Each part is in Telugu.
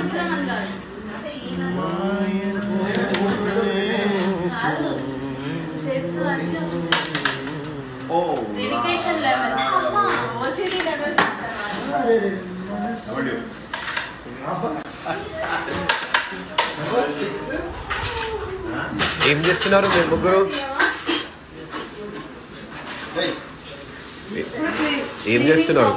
సంవత్సరం అంటారు కాదు చేతులు అన్నీ ఓ డెడికేషన్ లెవెల్ ఓసిడి లెవెల్స్ అంటారు ఏం చేస్తున్నారు మీరు ముగ్గురు ఏం చేస్తున్నారు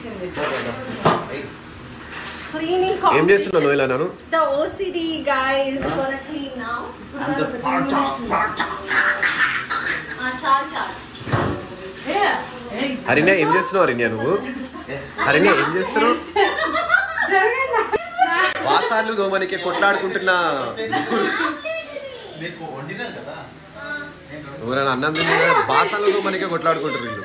క్లీనింగ్ ఏం చేస్తున్నావు నువ్వు ఇలా నాను The OCD guy is gonna clean now. And the Sparta, Sparta. Ah, చాలు చాలు Yeah. Hey. హరిణ్య ఏం చేస్తున్నావు హరిణ్య నువ్వు హరిణ్య ఏం చేస్తున్నావు వాసాలు దోమనికి కొట్లాడుకుంటున్న మీకు వండినారు కదా ఎవరైనా అన్నం తిన్నా బాసాలు దోమనికే కొట్లాడుకుంటారు వీళ్ళు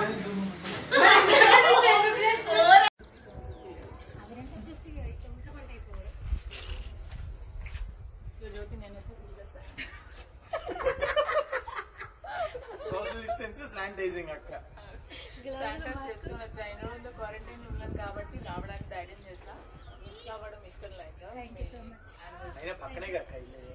సోషల్ డిస్టెన్స్ శానిటైజింగ్ అక్క శానిటైజ్ చేసుకొని వచ్చా ఎన్ని రోజులు క్వారంటైన్ ఉన్నాను కాబట్టి రావడానికి ధైర్యం చేస్తా మిస్ అవ్వడం ఇష్టం లేక అయినా పక్కనే అక్క ఇల్లు